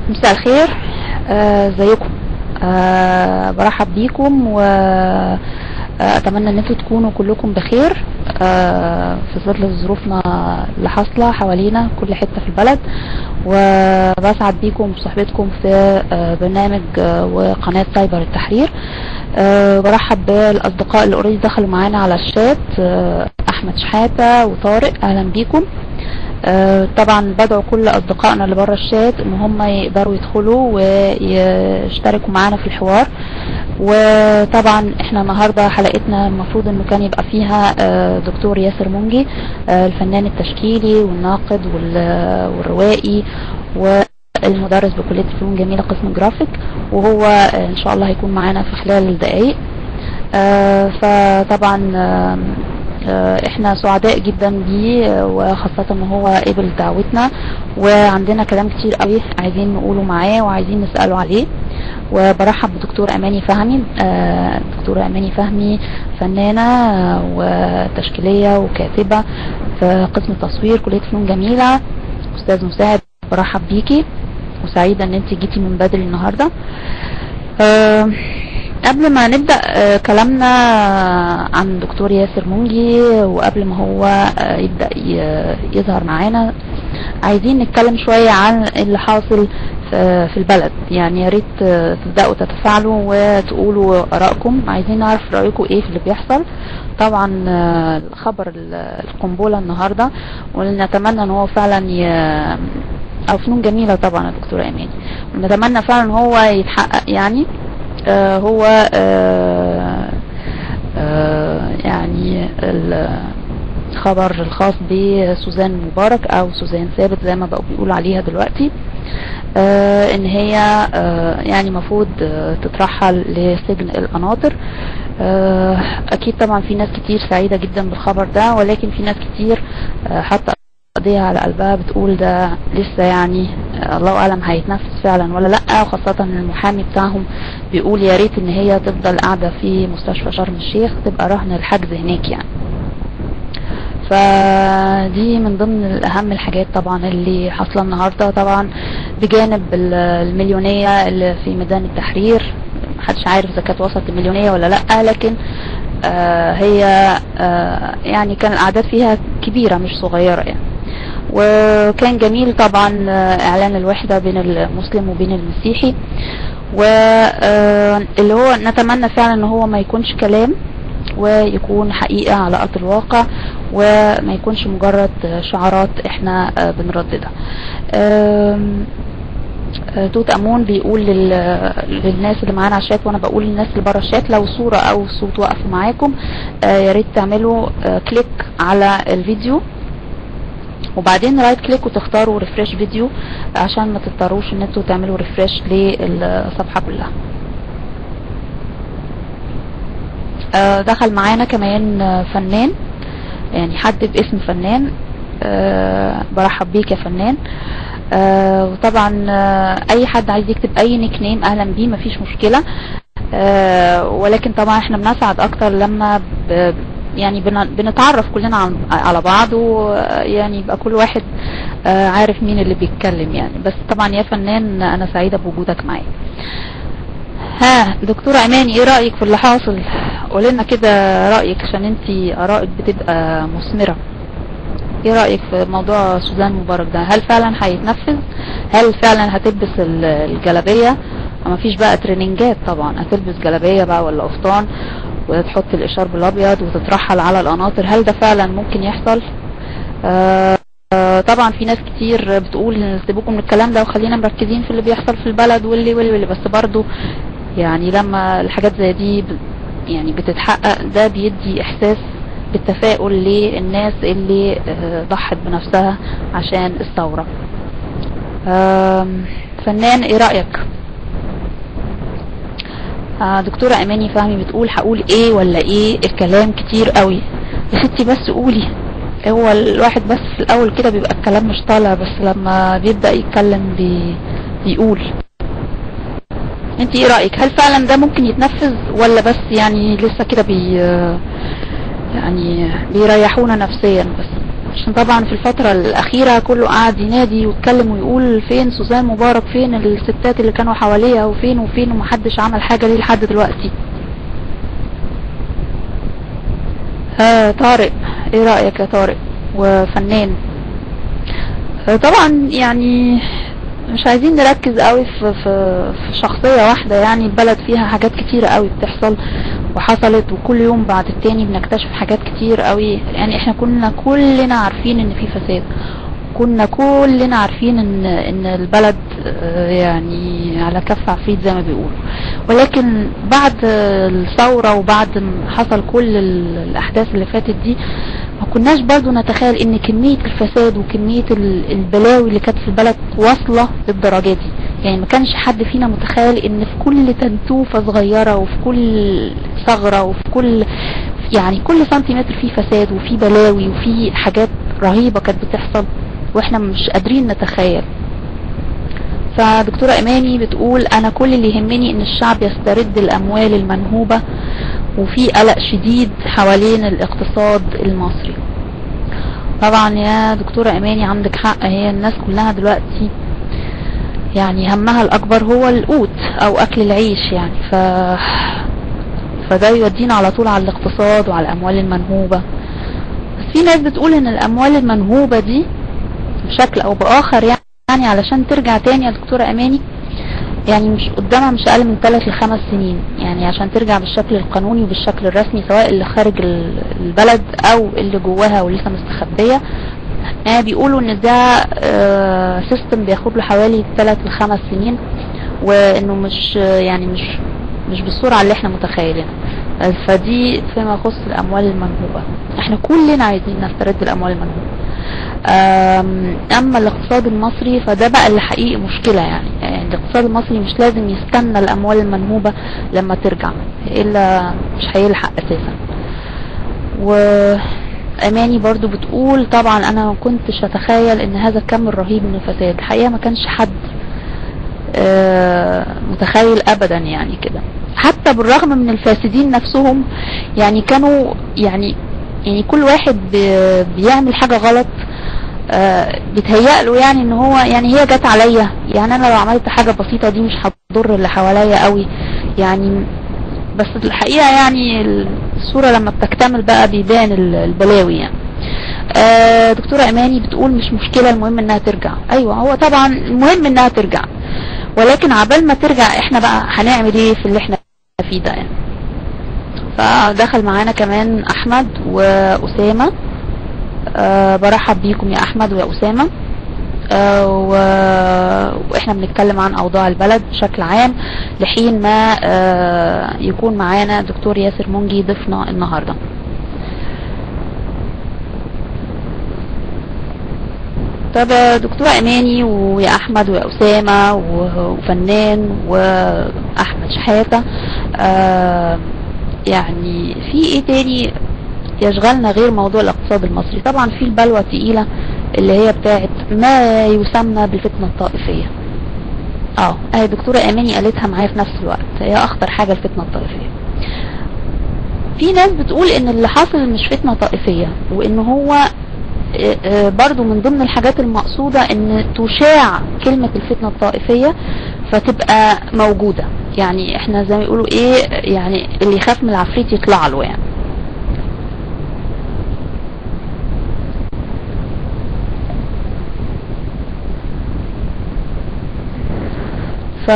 مساء الخير آه، ازيكم آه برحب بيكم واتمنى ان انتوا تكونوا كلكم بخير آه في ظل ظروفنا اللي حاصله حوالينا كل حته في البلد وبسعد بيكم بصحبتكم في آه برنامج آه وقناه سايبر التحرير آه برحب بالاصدقاء اللي اوريدي دخلوا معانا على الشات آه احمد شحاته وطارق اهلا بيكم آه طبعا بدعو كل اصدقائنا اللي بره الشات ان هم يقدروا يدخلوا ويشتركوا معانا في الحوار وطبعا احنا النهارده حلقتنا المفروض انه كان يبقى فيها آه دكتور ياسر منجي آه الفنان التشكيلي والناقد والروائي والمدرس بكليه الفنون الجميله قسم جرافيك وهو ان شاء الله هيكون معانا في خلال دقائق فطبعا احنا سعداء جدا بيه وخاصة ان هو قبل دعوتنا وعندنا كلام كتير قوي عايزين نقوله معاه وعايزين نسأله عليه وبرحب بدكتور اماني فهمي دكتورة اماني فهمي فنانة وتشكيلية وكاتبة في قسم التصوير كلية فنون جميلة استاذ مساعد برحب بيكي وسعيدة ان انت جيتي من بدري النهاردة قبل ما نبدأ كلامنا عن دكتور ياسر منجي وقبل ما هو يبدأ يظهر معانا عايزين نتكلم شوية عن اللي حاصل في البلد يعني يا ريت تبدأوا تتفاعلوا وتقولوا آرائكم عايزين نعرف رأيكم ايه في اللي بيحصل طبعا خبر القنبلة النهاردة ونتمنى ان هو فعلا ي... او فنون جميلة طبعا الدكتورة اماني ونتمنى فعلا ان هو يتحقق يعني آه هو آه آه يعني الخبر الخاص بسوزان مبارك او سوزان ثابت زي ما بقوا بيقولوا عليها دلوقتي ان هي يعني مفروض تترحل لسجن القناطر اكيد طبعا في ناس كتير سعيدة جدا بالخبر ده ولكن في ناس كتير حتى قضية على قلبها بتقول ده لسه يعني الله اعلم هيتنفذ فعلا ولا لا وخاصة ان المحامي بتاعهم بيقول يا ريت ان هي تفضل قاعدة في مستشفى شرم الشيخ تبقى رهن الحجز هناك يعني فدي من ضمن اهم الحاجات طبعا اللي حاصله النهارده طبعا بجانب المليونيه اللي في ميدان التحرير محدش عارف اذا كانت وصلت المليونيه ولا لا لكن آه هي آه يعني كان الاعداد فيها كبيره مش صغيره يعني وكان جميل طبعا اعلان الوحدة بين المسلم وبين المسيحي واللي هو نتمنى فعلا ان هو ما يكونش كلام ويكون حقيقة على ارض الواقع وما يكونش مجرد شعارات احنا بنرددها توت امون بيقول للناس اللي معانا على الشات وانا بقول للناس اللي بره الشات لو صورة او صوت وقفوا معاكم يا ريت تعملوا كليك على الفيديو وبعدين رايت كليك وتختاروا ريفريش فيديو عشان ما تضطروش ان انتوا تعملوا ريفريش للصفحة كلها دخل معانا كمان فنان يعني حد باسم فنان برحب بيك يا فنان وطبعا اي حد عايز يكتب اي نيك نيم اهلا بيه مفيش مشكلة ولكن طبعا احنا بنسعد اكتر لما يعني بنتعرف كلنا على بعض ويعني يبقى كل واحد عارف مين اللي بيتكلم يعني بس طبعا يا فنان انا سعيدة بوجودك معايا ها دكتورة اماني ايه رأيك في اللي حاصل قولنا كده رأيك عشان انتي ارائك بتبقى مثمرة ايه رأيك في موضوع سوزان مبارك ده هل فعلا هيتنفذ هل فعلا هتلبس الجلابية ما فيش بقى تريننجات طبعا هتلبس جلابية بقى ولا قفطان وتحط الاشارب الابيض وتترحل على القناطر هل ده فعلا ممكن يحصل آه طبعا في ناس كتير بتقول سيبوكم من الكلام ده وخلينا مركزين في اللي بيحصل في البلد واللي واللي, واللي بس برضو يعني لما الحاجات زي دي يعني بتتحقق ده بيدي احساس بالتفاؤل للناس اللي ضحت بنفسها عشان الثورة فنان ايه رأيك دكتورة اماني فهمي بتقول هقول ايه ولا ايه الكلام كتير قوي يا ستي بس قولي هو الواحد بس في الاول كده بيبقى الكلام مش طالع بس لما بيبدأ يتكلم بي بيقول انت ايه رأيك هل فعلا ده ممكن يتنفذ ولا بس يعني لسه كده بي يعني بيريحونا نفسيا بس عشان طبعا في الفترة الأخيرة كله قاعد ينادي ويتكلم ويقول فين سوزان مبارك فين الستات اللي كانوا حواليها وفين وفين ومحدش عمل حاجة ليه لحد دلوقتي آه طارق ايه رأيك يا طارق وفنان آه طبعا يعني مش عايزين نركز قوي في, في, في شخصية واحدة يعني البلد فيها حاجات كتيرة قوي بتحصل وحصلت وكل يوم بعد التاني بنكتشف حاجات كتير قوي يعني احنا كنا كلنا عارفين ان في فساد كنا كلنا عارفين ان ان البلد يعني على كف عفريت زي ما بيقولوا ولكن بعد الثورة وبعد ما حصل كل الاحداث اللي فاتت دي ما كناش برضو نتخيل ان كمية الفساد وكمية البلاوي اللي كانت في البلد واصلة للدرجة دي يعني ما كانش حد فينا متخيل ان في كل تنتوفة صغيرة وفي كل ثغرة وفي كل يعني كل سنتيمتر فيه فساد وفيه بلاوي وفيه حاجات رهيبة كانت بتحصل واحنا مش قادرين نتخيل فدكتورة اماني بتقول انا كل اللي يهمني ان الشعب يسترد الاموال المنهوبة وفي قلق شديد حوالين الاقتصاد المصري طبعا يا دكتورة اماني عندك حق هي الناس كلها دلوقتي يعني همها الاكبر هو القوت او اكل العيش يعني ف فده يودينا على طول على الاقتصاد وعلى الاموال المنهوبة بس في ناس بتقول ان الاموال المنهوبة دي بشكل او باخر يعني علشان ترجع تاني يا دكتورة اماني يعني مش قدامها مش اقل من 3 ل 5 سنين يعني عشان ترجع بالشكل القانوني وبالشكل الرسمي سواء اللي خارج البلد او اللي جواها ولسه مستخبية يعني بيقولوا ان ده اه سيستم بياخد له حوالي 3 ل 5 سنين وانه مش يعني مش مش بالسرعة اللي احنا متخيلينها فدي فيما يخص الاموال المنهوبة احنا كلنا عايزين نسترد الاموال المنهوبة اما الاقتصاد المصري فده بقى اللي حقيقي مشكلة يعني. يعني الاقتصاد المصري مش لازم يستنى الاموال المنهوبة لما ترجع الا مش هيلحق اساسا واماني برضو بتقول طبعا انا ما كنتش اتخيل ان هذا الكم الرهيب من الفساد الحقيقة ما كانش حد متخيل ابدا يعني كده حتى بالرغم من الفاسدين نفسهم يعني كانوا يعني يعني كل واحد بيعمل حاجة غلط آه بيتهيأ له يعني ان هو يعني هي جت عليا يعني انا لو عملت حاجة بسيطة دي مش هتضر اللي حواليا قوي يعني بس الحقيقة يعني الصورة لما بتكتمل بقى بيبان البلاوي يعني آه دكتورة اماني بتقول مش مشكلة المهم انها ترجع ايوه هو طبعا المهم انها ترجع ولكن عبال ما ترجع احنا بقى هنعمل ايه في اللي احنا فيه ده يعني فدخل معانا كمان احمد واسامة أه برحب بيكم يا احمد ويا اسامة أه واحنا بنتكلم عن اوضاع البلد بشكل عام لحين ما أه يكون معانا دكتور ياسر منجي ضيفنا النهاردة طب دكتورة اماني ويا احمد ويا اسامة وفنان واحمد شحاتة يعني في ايه تاني يشغلنا غير موضوع الاقتصاد المصري طبعا في البلوى التقيلة اللي هي بتاعت ما يسمى بالفتنة الطائفية اه اهي دكتورة اماني قالتها معايا في نفس الوقت هي اخطر حاجة الفتنة الطائفية في ناس بتقول ان اللي حاصل مش فتنة طائفية وان هو برضو من ضمن الحاجات المقصودة ان تشاع كلمة الفتنة الطائفية فتبقى موجودة يعني احنا زي ما يقولوا ايه يعني اللي يخاف من العفريت يطلع له يعني ف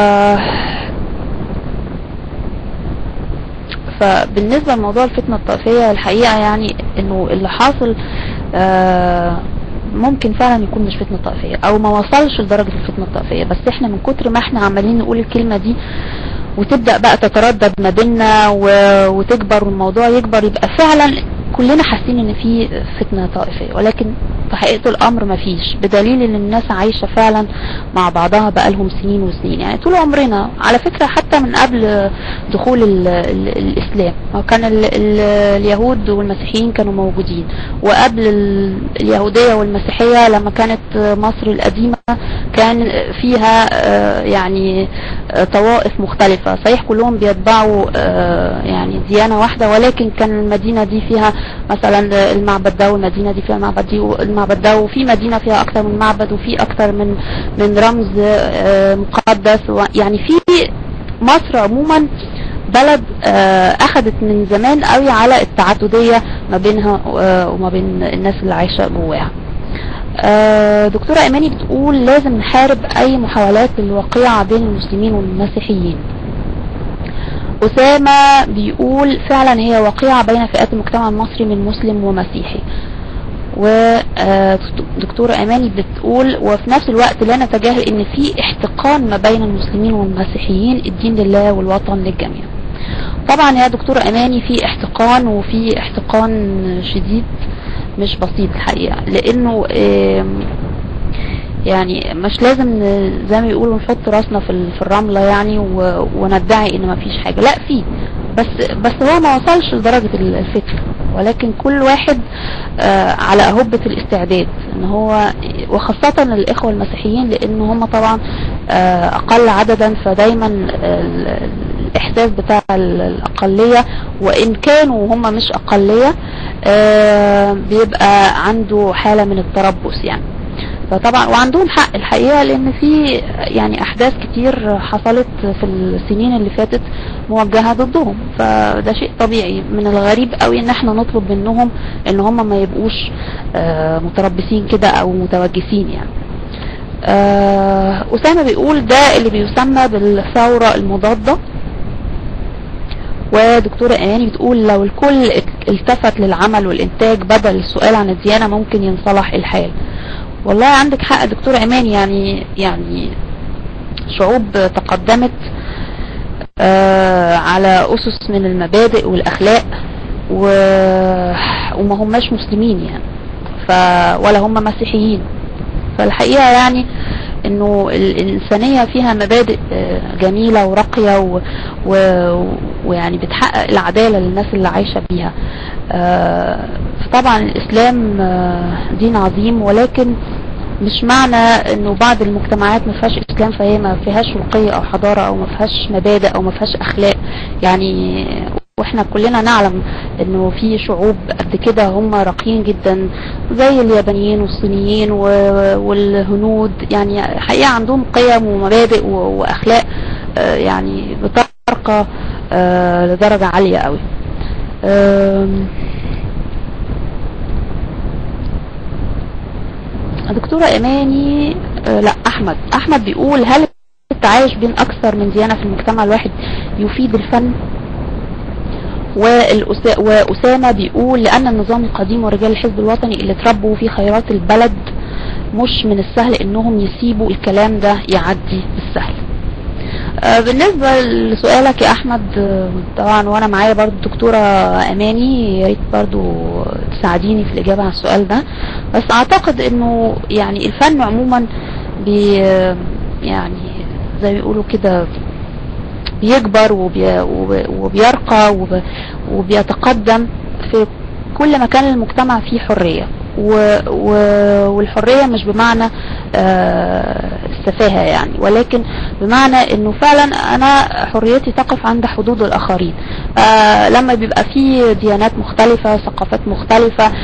فبالنسبة لموضوع الفتنة الطائفية الحقيقة يعني انه اللي حاصل آه ممكن فعلا يكون مش فتنة طائفية او ما وصلش لدرجة الفتنة الطائفية بس احنا من كتر ما احنا عمالين نقول الكلمة دي وتبدأ بقى تتردد ما بيننا وتكبر والموضوع يكبر يبقى فعلا كلنا حاسين ان في فتنة طائفية ولكن في حقيقة الامر ما فيش بدليل ان الناس عايشة فعلا مع بعضها بقالهم سنين وسنين يعني طول عمرنا على فكرة حتى من قبل دخول ال ال الاسلام كان ال ال اليهود والمسيحيين كانوا موجودين وقبل اليهودية والمسيحية لما كانت مصر القديمة كان فيها يعني طوائف مختلفة صحيح كلهم بيتبعوا يعني ديانة واحدة ولكن كان المدينة دي فيها مثلا المعبد ده والمدينة دي فيها المعبد دي والمعبد ده وفي مدينة فيها اكتر من معبد وفي اكتر من من رمز مقدس يعني في مصر عموما بلد اخذت من زمان قوي على التعددية ما بينها وما بين الناس اللي عايشة جواها دكتورة ايماني بتقول لازم نحارب اي محاولات للوقيعة بين المسلمين والمسيحيين أسامة بيقول فعلا هي وقيعة بين فئات المجتمع المصري من مسلم ومسيحي ودكتورة اماني بتقول وفي نفس الوقت لا نتجاهل ان في احتقان ما بين المسلمين والمسيحيين الدين لله والوطن للجميع طبعا يا دكتورة اماني في احتقان وفي احتقان شديد مش بسيط الحقيقة لانه يعني مش لازم زي ما بيقولوا نحط راسنا في في الرملة يعني وندعي ان ما فيش حاجة لا في بس بس هو ما وصلش لدرجة الفكر ولكن كل واحد آه على أهبة الاستعداد ان هو وخاصة الاخوة المسيحيين لان هم طبعا آه اقل عددا فدايما الاحساس بتاع الاقلية وان كانوا هم مش اقلية آه بيبقى عنده حالة من التربص يعني فطبعا وعندهم حق الحقيقة لان في يعني احداث كتير حصلت في السنين اللي فاتت موجهة ضدهم فده شيء طبيعي من الغريب قوي ان احنا نطلب منهم ان هم ما يبقوش متربصين كده او متوجسين يعني اسامة بيقول ده اللي بيسمى بالثورة المضادة ودكتورة ايماني بتقول لو الكل التفت للعمل والانتاج بدل السؤال عن الديانة ممكن ينصلح الحال والله عندك حق دكتورة ايمان يعني يعني شعوب تقدمت آه على اسس من المبادئ والاخلاق و... وما هماش مسلمين يعني ف... ولا هم مسيحيين فالحقيقة يعني انه الانسانية فيها مبادئ جميلة وراقية و... و... ويعني بتحقق العدالة للناس اللي عايشة بيها فطبعا الاسلام دين عظيم ولكن مش معنى انه بعض المجتمعات ما فيهاش اسلام فهي ما فيهاش رقي او حضارة او ما فيهاش مبادئ او ما فيهاش اخلاق يعني واحنا كلنا نعلم انه في شعوب قد كده هم راقيين جدا زي اليابانيين والصينيين والهنود يعني حقيقة عندهم قيم ومبادئ واخلاق يعني بترقى لدرجة عالية قوي دكتورة اماني لا احمد احمد بيقول هل التعايش بين اكثر من ديانة في المجتمع الواحد يفيد الفن وأسامة بيقول لأن النظام القديم ورجال الحزب الوطني اللي تربوا في خيرات البلد مش من السهل انهم يسيبوا الكلام ده يعدي بالسهل آه بالنسبة لسؤالك يا احمد طبعا وانا معايا برضو الدكتورة اماني يا ريت برضو تساعديني في الاجابة على السؤال ده بس اعتقد انه يعني الفن عموما بي يعني زي ما بيقولوا كده بيكبر وبي وبيرقى وبيتقدم في كل ما كان المجتمع فيه حرية و و والحرية مش بمعنى السفاهة يعني ولكن بمعنى انه فعلا انا حريتي تقف عند حدود الاخرين لما بيبقى فيه ديانات مختلفة ثقافات مختلفة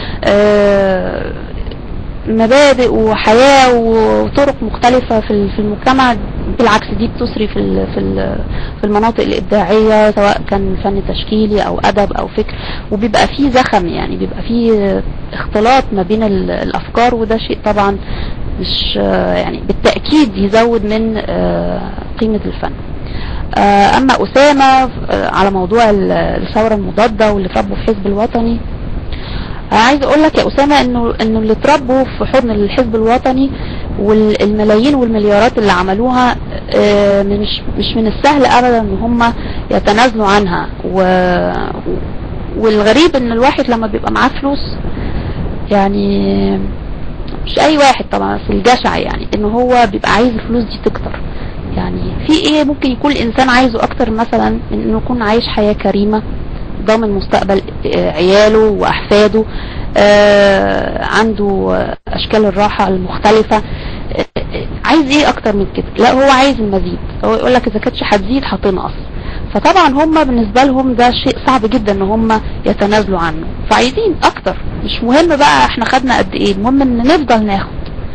مبادئ وحياة وطرق مختلفة في في المجتمع بالعكس دي بتسري في في في المناطق الإبداعية سواء كان فن تشكيلي أو أدب أو فكر وبيبقى فيه زخم يعني بيبقى فيه اختلاط ما بين الأفكار وده شيء طبعا مش يعني بالتأكيد يزود من قيمة الفن أما أسامة على موضوع الثورة المضادة واللي تربوا في حزب الوطني عايز اقول لك يا اسامه انه انه اللي اتربوا في حضن الحزب الوطني والملايين والمليارات اللي عملوها مش مش من السهل ابدا ان هم يتنازلوا عنها و والغريب ان الواحد لما بيبقى معاه فلوس يعني مش اي واحد طبعا في الجشع يعني ان هو بيبقى عايز الفلوس دي تكتر يعني في ايه ممكن يكون الانسان عايزه اكتر مثلا من انه يكون عايش حياة كريمة ضامن مستقبل عياله واحفاده عنده اشكال الراحة المختلفة عايز ايه اكتر من كده لا هو عايز المزيد هو يقول لك اذا كانتش هتزيد هتنقص فطبعا هم بالنسبة لهم ده شيء صعب جدا ان هم يتنازلوا عنه فعايزين اكتر مش مهم بقى احنا خدنا قد ايه المهم ان نفضل ناخد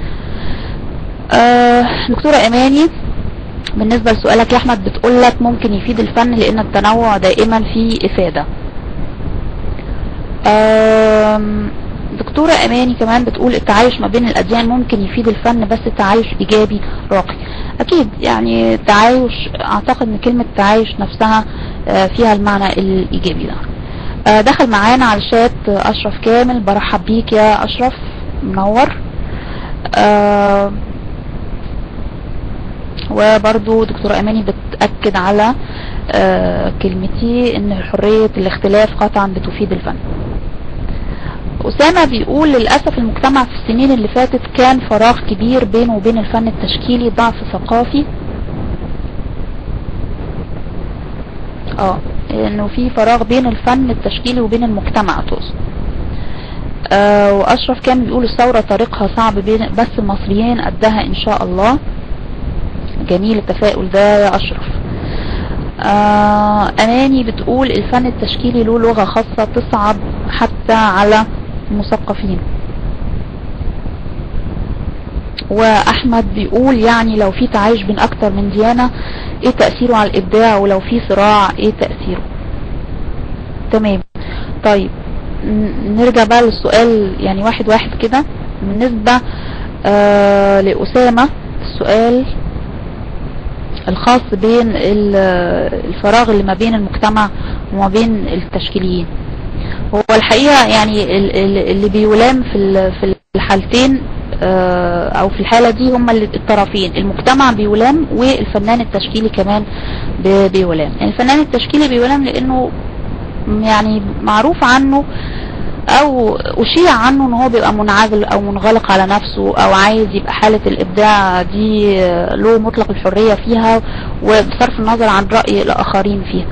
آه دكتورة اماني بالنسبة لسؤالك يا احمد بتقول لك ممكن يفيد الفن لان التنوع دائما فيه افادة دكتورة اماني كمان بتقول التعايش ما بين الاديان ممكن يفيد الفن بس تعايش ايجابي راقي اكيد يعني التعايش اعتقد ان كلمة تعايش نفسها فيها المعنى الايجابي ده دخل معانا على الشات اشرف كامل برحب بيك يا اشرف منور وبرضو دكتورة اماني بتأكد على كلمتي ان حرية الاختلاف قطعا بتفيد الفن أسامة بيقول للأسف المجتمع في السنين اللي فاتت كان فراغ كبير بينه وبين الفن التشكيلي ضعف ثقافي اه انه في فراغ بين الفن التشكيلي وبين المجتمع تقصد آه واشرف كان بيقول الثورة طريقها صعب بين بس المصريين قدها ان شاء الله جميل التفاؤل ده يا اشرف آه اماني بتقول الفن التشكيلي له لغة خاصة تصعب حتى على المثقفين واحمد بيقول يعني لو في تعايش بين اكتر من ديانة ايه تأثيره على الابداع ولو في صراع ايه تأثيره تمام طيب نرجع بقى للسؤال يعني واحد واحد كده بالنسبة آه لأسامة السؤال الخاص بين الفراغ اللي ما بين المجتمع وما بين التشكيليين هو الحقيقة يعني اللي بيلام في في الحالتين او في الحالة دي هما الطرفين المجتمع بيلام والفنان التشكيلي كمان بيلام يعني الفنان التشكيلي بيلام لانه يعني معروف عنه او اشيع عنه ان هو بيبقى منعزل او منغلق على نفسه او عايز يبقى حالة الابداع دي له مطلق الحرية فيها وبصرف النظر عن رأي الاخرين فيها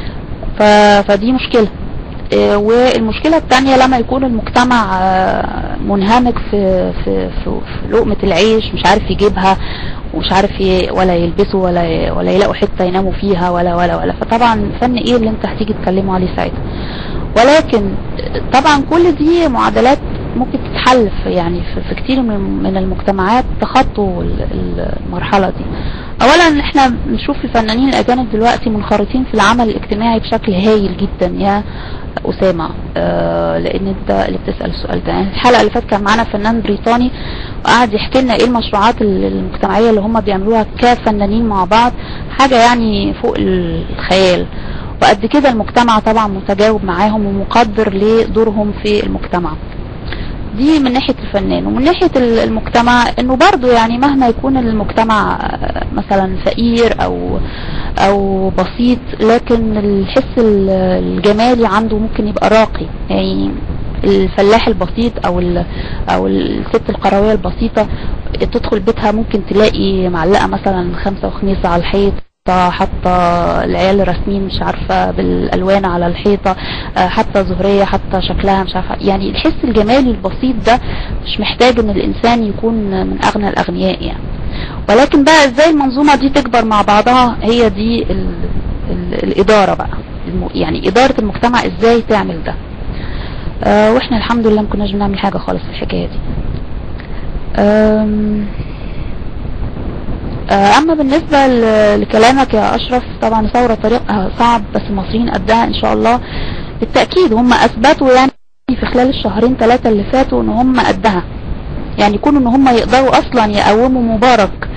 فدي مشكلة والمشكلة الثانية لما يكون المجتمع منهمك في, في, في, في لقمة العيش مش عارف يجيبها ومش عارف ولا يلبسوا ولا ولا يلاقوا حتة يناموا فيها ولا ولا ولا فطبعا فن ايه اللي انت هتيجي تكلموا عليه ساعتها ولكن طبعا كل دي معادلات ممكن تتحل في يعني في, في كتير من, من المجتمعات تخطوا المرحلة دي اولا احنا بنشوف الفنانين الاجانب دلوقتي منخرطين في العمل الاجتماعي بشكل هايل جدا يا اسامة آه لان انت اللي بتسأل السؤال ده يعني الحلقة اللي فاتت كان معانا فنان بريطاني وقعد يحكي لنا ايه المشروعات المجتمعية اللي هم بيعملوها كفنانين مع بعض حاجة يعني فوق الخيال وقد كده المجتمع طبعا متجاوب معاهم ومقدر لدورهم في المجتمع دي من ناحية الفنان ومن ناحية المجتمع انه برضو يعني مهما يكون المجتمع مثلا فقير او او بسيط لكن الحس الجمالي عنده ممكن يبقى راقي يعني الفلاح البسيط او او الست القروية البسيطة تدخل بيتها ممكن تلاقي معلقة مثلا خمسة وخميسة على الحيط حتى العيال رسمين مش عارفة بالالوان على الحيطة حتى زهرية حتى شكلها مش عارفة يعني الحس الجمالي البسيط ده مش محتاج ان الانسان يكون من اغنى الاغنياء يعني ولكن بقى ازاي المنظومة دي تكبر مع بعضها هي دي ال ال الادارة بقى يعني ادارة المجتمع ازاي تعمل ده آه واحنا الحمد لله ما كناش بنعمل حاجة خالص في الحكاية دي اما بالنسبة لكلامك يا اشرف طبعا ثورة طريقها صعب بس المصريين قدها ان شاء الله بالتأكيد هم اثبتوا يعني في خلال الشهرين ثلاثة اللي فاتوا ان هم قدها يعني يكونوا ان هم يقدروا اصلا يقوموا مبارك